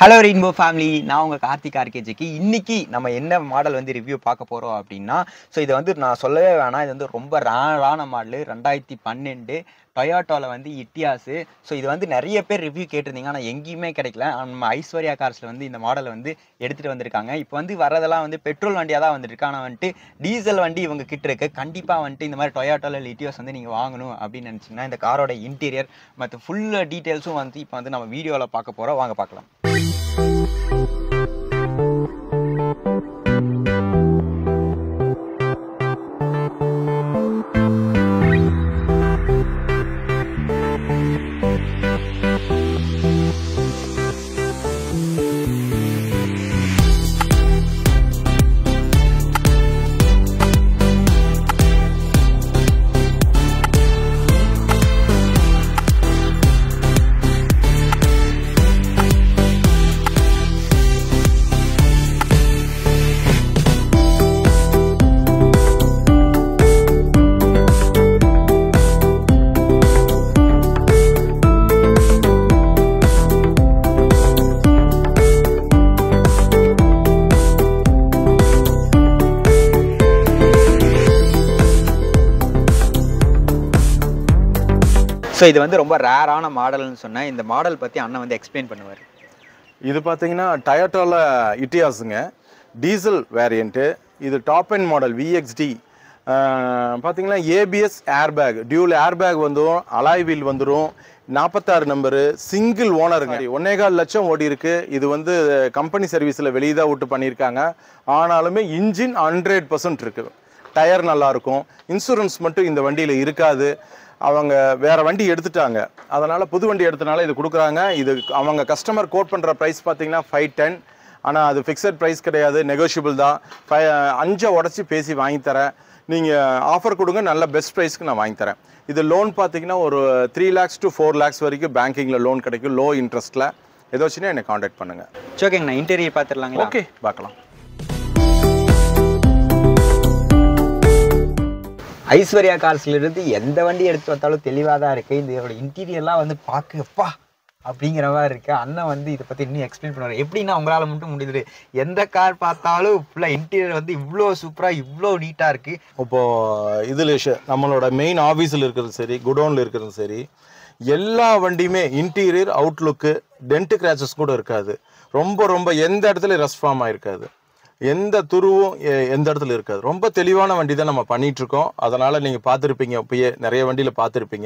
hello rainbow family நான் உங்கள் கார்த்திக் ஆர்கேஜிக்கு இன்னைக்கு நம்ம என்ன மாடல் வந்து ரிவ்யூ பார்க்க போகிறோம் அப்படின்னா ஸோ இது வந்து நான் சொல்லவே வேணாம் இது வந்து ரொம்ப ரேரான மாடலு ரெண்டாயிரத்தி பன்னெண்டு டொயோட்டோவில் வந்து இட்டியாஸு ஸோ இது வந்து நிறைய பேர் ரிவ்யூ கேட்டிருந்தீங்க ஆனால் எங்கேயுமே கிடைக்கல ஆனா நம்ம ஐஸ்வர்யா கார்ஸில் வந்து இந்த மாடலை வந்து எடுத்துகிட்டு வந்திருக்காங்க இப்போ வந்து வரதெல்லாம் வந்து பெட்ரோல் வண்டியாக தான் வந்துருக்கு ஆனால் வந்துட்டு டீசல் வண்டி இவங்க கிட்ட இருக்கு கண்டிப்பாக வந்துட்டு இந்த மாதிரி டொயோட்டோவில் இல்லை இட்டியாஸ் வந்து நீங்கள் வாங்கணும் அப்படின்னு நினச்சிங்கன்னா இந்த காரோட இன்டீரியர் மற்ற ஃபுல் டீட்டெயில்ஸும் வந்து இப்போ வந்து நம்ம வீடியோவில் பார்க்க போகிறோம் வாங்க பார்க்கலாம் ஸோ இது வந்து ரொம்ப ரேரான மாடல்னு சொன்னேன் இந்த மாடல் பற்றி அண்ணன் வந்து எக்ஸ்பிளைன் பண்ணுவார் இது பார்த்தீங்கன்னா டயோட்டோவில் இட்டியாஸுங்க டீசல் வேரியண்ட்டு இது டாப் அண்ட் மாடல் விஎக்ஸ்டி பார்த்தீங்கன்னா ஏபிஎஸ் ஏர்பேக் டியூல் ஏர்பேக் வந்துடும் அலாய் வீல் வந்துடும் நாற்பத்தாறு நம்பரு சிங்கிள் ஓனருங்க ஒன்னேகால் லட்சம் ஓடி இருக்கு இது வந்து கம்பெனி சர்வீஸில் வெளியே தான் விட்டு பண்ணியிருக்காங்க ஆனாலுமே இன்ஜின் ஹண்ட்ரட் பர்சன்ட் இருக்கு டயர் நல்லா இருக்கும் இன்சூரன்ஸ் மட்டும் இந்த வண்டியில் இருக்காது அவங்க வேற வண்டி எடுத்துட்டாங்க அதனால புது வண்டி எடுத்தனால இது கொடுக்குறாங்க இது அவங்க கஸ்டமர் கோட் பண்ணுற ப்ரைஸ் பார்த்தீங்கன்னா ஃபைவ் டென் ஆனால் அது ஃபிக்ஸட் ப்ரைஸ் கிடையாது நெகோஷியபிள் தான் ஃபை அஞ்சை உடச்சி பேசி வாங்கி தரேன் நீங்கள் ஆஃபர் கொடுங்க நல்ல பெஸ்ட் ப்ரைஸ்க்கு நான் வாங்கி தரேன் இது லோன் பார்த்தீங்கன்னா ஒரு three lakhs to four lakhs வரைக்கும் பேங்கிங்கில் லோன் கிடைக்கும் லோ இன்ட்ரெஸ்ட்டில் ஏதோ வச்சுன்னா என்னை காண்டாக்ட் பண்ணுங்கள் சரி ஓகேங்கண்ணா இன்டீரியர் பார்த்துடலாங்களா ஓகே பார்க்கலாம் ஐஸ்வர்யா கார்ஸ்ல இருந்து எந்த வண்டி எடுத்து பார்த்தாலும் தெளிவாக தான் இருக்கு இதோட இன்டீரியர்லாம் வந்து பார்க்கப்பா அப்படிங்கிற மாதிரி இருக்கு அண்ணன் வந்து இதை பத்தி இன்னும் எக்ஸ்பிளைன் பண்ணுவார் எப்படின்னா உங்களால மட்டும் முடியுது எந்த கார் பார்த்தாலும் ஃபுல்லா இன்டீரியர் வந்து இவ்வளோ சூப்பரா இவ்வளோ நீட்டா இருக்கு இப்போ இதில் நம்மளோட மெயின் ஆஃபீஸில் இருக்கிறது சரி குடோனில் இருக்கிறது சரி எல்லா வண்டியுமே இன்டீரியர் அவுட்லுக்கு டென்ட் கிராச்சஸ் கூட இருக்காது ரொம்ப ரொம்ப எந்த இடத்துல ரஸ் ஃபார்ம் ஆயிருக்காது எந்த துருவும் எ- எந்த இடத்துல இருக்காது ரொம்ப தெளிவான வண்டி தான் நம்ம பண்ணிட்டு இருக்கோம் அதனால நீங்க பார்த்துருப்பீங்க இப்பயே நிறைய வண்டியில பார்த்துருப்பீங்க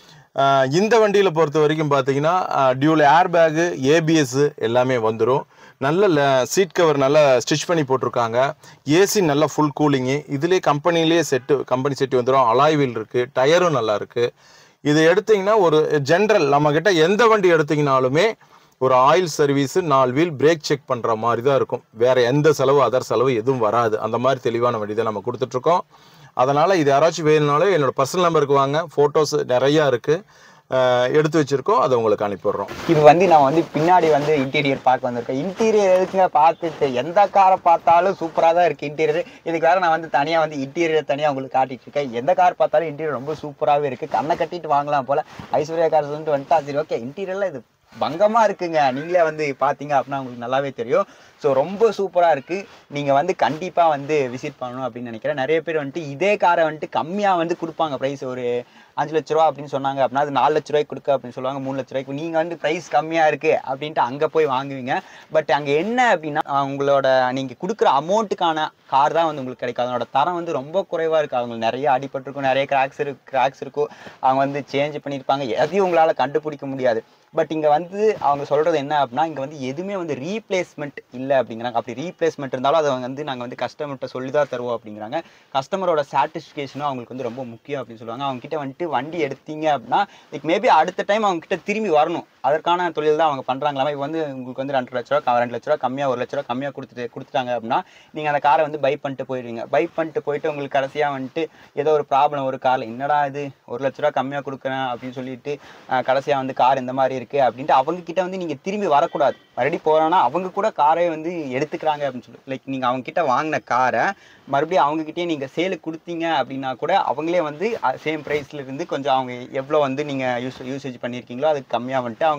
ஆஹ் இந்த வண்டியில பொறுத்த வரைக்கும் பார்த்தீங்கன்னா டியூல் ஏர் பேகு ஏபிஎஸ் எல்லாமே வந்துடும் நல்ல சீட் கவர் நல்லா ஸ்டிச் பண்ணி போட்டிருக்காங்க ஏசி நல்லா ஃபுல் கூலிங்கு இதுலேயே கம்பெனிலேயே செட்டு கம்பெனி செட்டு வந்துடும் அலாய் வீல் இருக்குது டயரும் நல்லா இருக்குது இது எடுத்தீங்கன்னா ஒரு ஜென்ரல் நம்மக்கிட்ட எந்த வண்டி எடுத்தீங்கனாலுமே ஒரு ஆயில் சர்வீஸு நாலு வீல் பிரேக் செக் பண்ணுற மாதிரி தான் இருக்கும் வேற எந்த செலவு அதர் செலவு எதுவும் வராது அந்த மாதிரி தெளிவான வண்டி தான் நம்ம கொடுத்துட்ருக்கோம் அதனால் இது யாராச்சும் வேணும்னாலும் என்னோட பர்சனல் நம்பருக்கு வாங்க ஃபோட்டோஸ் நிறையா இருக்குது எடுத்து வச்சுருக்கோம் அதை உங்களுக்கு அனுப்பிடுறோம் இது வந்து நான் வந்து பின்னாடி வந்து இன்டீரியர் பார்க்க வந்திருக்கேன் இன்டீரியர் எதுக்குங்க பார்த்துட்டு எந்த காரை பார்த்தாலும் சூப்பராக தான் இருக்கு இன்டீரியர் இதுக்கு வேற நான் வந்து தனியாக வந்து இன்டீரியர் தனியாக உங்களுக்கு காட்டிட்டு இருக்கேன் எந்த கார் பார்த்தாலும் இன்டீரியர் ரொம்ப சூப்பராகவே இருக்கு கண்ணை கட்டிட்டு வாங்கலாம் போல ஐஸ்வர்யா கார் சொல்லிட்டு வந்துட்டா சரி ஓகே இன்டீரியர்ல இது பங்கமா இருக்குங்க நீங்களே வந்து பார்த்தீங்க அப்படின்னா உங்களுக்கு நல்லாவே தெரியும் ஸோ ரொம்ப சூப்பராக இருக்கு நீங்கள் வந்து கண்டிப்பாக வந்து விசிட் பண்ணணும் அப்படின்னு நினைக்கிறேன் நிறைய பேர் வந்துட்டு இதே காரை வந்துட்டு கம்மியாக வந்து கொடுப்பாங்க ப்ரைஸ் ஒரு அஞ்சு லட்ச ரூபா அப்படின்னு சொன்னாங்க அப்படின்னா அது நாலு லட்ச ரூபாய்க்கு கொடுக்க அப்படின்னு சொல்லுவாங்க மூணு லட்ச ரூபாய்க்கு நீங்கள் வந்து ப்ரைஸ் கம்மியாக இருக்குது அப்படின்ட்டு அங்கே போய் வாங்குவீங்க பட் அங்கே என்ன அப்படின்னா அஹ் உங்களோட நீங்கள் கொடுக்குற அமௌண்ட்டுக்கான கார் தான் வந்து உங்களுக்கு கிடைக்கும் அதனோட தரம் வந்து ரொம்ப குறைவாக இருக்குது அவங்களுக்கு நிறைய அடிபட்டிருக்கும் நிறைய கிராக்ஸ் இருக்கு கிராக்ஸ் இருக்கும் அவங்க வந்து சேஞ்ச் பண்ணியிருப்பாங்க எதையும் உங்களால் கண்டுபிடிக்க முடியாது பட் இங்கே வந்து அவங்க சொல்கிறது என்ன அப்படின்னா இங்கே வந்து எதுவுமே வந்து ரீப்ளேஸ்மெண்ட் இல்லை அப்படிங்கிறாங்க அப்படி ரீப்ளேஸ்மெண்ட் இருந்தாலும் அதை வந்து நாங்கள் வந்து கஸ்டமர்கிட்ட சொல்லி தான் தருவோம் அப்படிங்கிறாங்க கஸ்டமரோட சாட்டிஸ்ஃபிகேஷனும் அவங்களுக்கு வந்து ரொம்ப முக்கியம் அப்படின்னு சொல்லுவாங்க அவங்க கிட்ட வந்துட்டு வண்டி எடுத்தீங்க அப்படின்னா லைக் மேபி அடுத்த டைம் அவங்க கிட்ட திரும்பி வரணும் அதற்கான தொழில் தான் அவங்க பண்ணுறாங்களாமா இப்போ வந்து உங்களுக்கு வந்து ரெண்டு லட்ச ரூபா ரெண்டு லட்ச ரூபா கம்மியாக ஒரு லட்ச ரூபா கம்மியாக கொடுத்துட்டு கொடுத்துட்டாங்க அப்படின்னா நீங்கள் அந்த காரை வந்து பை பண்ணிட்டு போயிடுவீங்க பை பண்ணிட்டு போயிட்டு உங்களுக்கு கடைசியாக வந்துட்டு ஏதோ ஒரு ப்ராப்ளம் ஒரு காரில் என்னடா இது ஒரு லட்ச ரூபா கம்மியாக கொடுக்குறேன் அப்படின்னு சொல்லிட்டு கடைசியாக வந்து கார் இந்த மாதிரி இருக்குது அப்படின்ட்டு அவங்க கிட்ட வந்து நீங்கள் திரும்பி வரக்கூடாது மறுபடியும் போகிறோன்னா அவங்க கூட காரை வந்து எடுத்துக்கிறாங்க அப்படின்னு சொல்லி லைக் நீங்கள் அவங்க கிட்ட வாங்கின காரை மறுபடியும் அவங்க கிட்டே நீங்கள் சேலுக்கு கொடுத்தீங்க அப்படின்னா கூட அவங்களே வந்து சேம் ப்ரைஸ்ல இருந்து கொஞ்சம் அவங்க எவ்வளோ வந்து நீங்கள் யூஸ் யூசேஜ் பண்ணியிருக்கீங்களோ அதுக்கு கம்மியாக வந்துட்டு அவங்க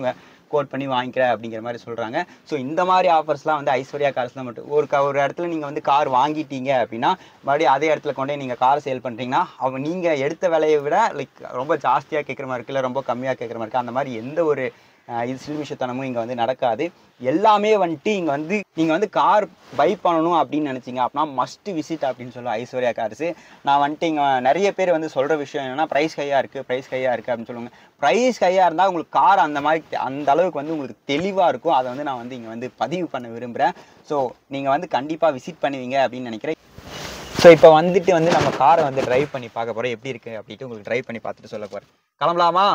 கோட் பண்ணி வாங்கிக்கிறேன் அப்படிங்கிற மாதிரி சொல்கிறாங்க ஸோ இந்த மாதிரி ஆஃபர்ஸ்லாம் வந்து ஐஸ்வர்யா கார்ஸ்லாம் மட்டும் ஒரு க ஒரு இடத்துல நீங்கள் வந்து கார் வாங்கிட்டீங்க அப்படின்னா மறுபடியும் அதே இடத்துல கொண்டே நீங்கள் கார் சேல் பண்ணுறீங்கன்னா அவங்க நீங்கள் எடுத்த விலையை விட லைக் ரொம்ப ஜாஸ்தியாக கேட்குற மாதிரி இருக்குது இல்லை ரொம்ப கம்மியாக கேட்குற மாதிரி இருக்குது அந்த மாதிரி எந்த ஒரு அஹ், இது சில்மிஷத்தனமும் இங்கே வந்து நடக்காது எல்லாமே வந்துட்டு இங்கே வந்து நீங்கள் வந்து கார் பை பண்ணணும் அப்படின்னு நினச்சிங்க அப்படின்னா மஸ்ட் விசிட் அப்படின்னு சொல்லுவோம் ஐஸ்வர்யா கார்ஸு நான் வந்துட்டு இங்கே நிறைய பேர் வந்து சொல்கிற விஷயம் என்னென்னா ப்ரைஸ் ஹையாக இருக்குது ப்ரைஸ் ஹையாக இருக்குது அப்படின்னு சொல்லுவாங்க ப்ரைஸ் ஹையாக இருந்தால் உங்களுக்கு கார் அந்த மாதிரி தெ- அந்த அளவுக்கு வந்து உங்களுக்கு தெளிவாக இருக்கும் அதை வந்து நான் வந்து இங்கே வந்து பதிவு பண்ண விரும்புகிறேன் ஸோ நீங்கள் வந்து கண்டிப்பாக விசிட் பண்ணுவீங்க அப்படின்னு நினைக்கிறேன் ஸோ இப்போ வந்துட்டு வந்து நம்ம காரை வந்து டிரைவ் பண்ணி பார்க்க போகிறோம் எப்படி இருக்குது அப்படின்ட்டு உங்களுக்கு டிரைவ் பண்ணி பார்த்துட்டு சொல்ல போகிறேன் கிளம்பலாமா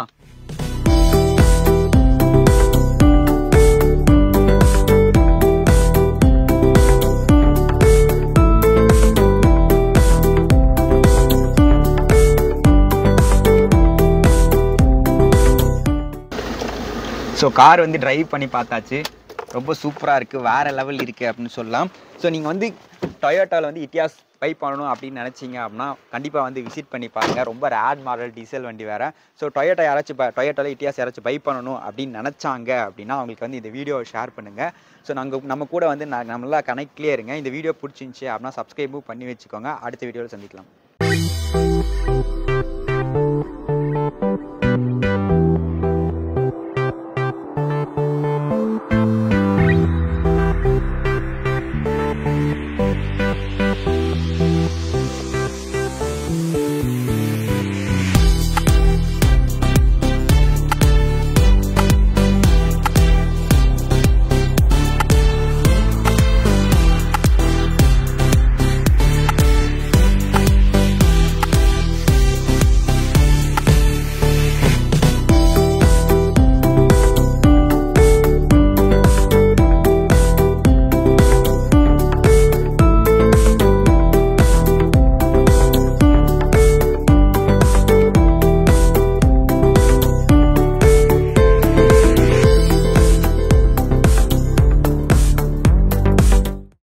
ஸோ கார் வந்து டிரைவ் பண்ணி பார்த்தாச்சு ரொம்ப சூப்பராக இருக்குது வேறு லெவல் இருக்குது அப்படின்னு சொல்லலாம் ஸோ நீங்கள் வந்து டொயோட்டாவில் வந்து இட்டியாஸ் பை பண்ணணும் அப்படின்னு நினச்சிங்க அப்படின்னா கண்டிப்பாக வந்து விசிட் பண்ணி பாருங்கள் ரொம்ப ரேட் மாடல் டீசல் வண்டி வேறு ஸோ டொயோட்டா யாராச்சும் டொயோட்டாவில் இட்டியாஸ் யாராச்சும் பை பண்ணணும் அப்படின்னு நினச்சாங்க அப்படின்னா அவங்களுக்கு வந்து இந்த வீடியோவை ஷேர் பண்ணுங்கள் ஸோ நாங்கள் நம்ம கூட வந்து நான் நம்மளா கனெக்ட்லேயே இருங்க இந்த வீடியோ பிடிச்சிருந்துச்சி அப்படின்னா சப்ஸ்கிரைபும் பண்ணி வச்சுக்கோங்க அடுத்த வீடியோவில் சந்திக்கலாம்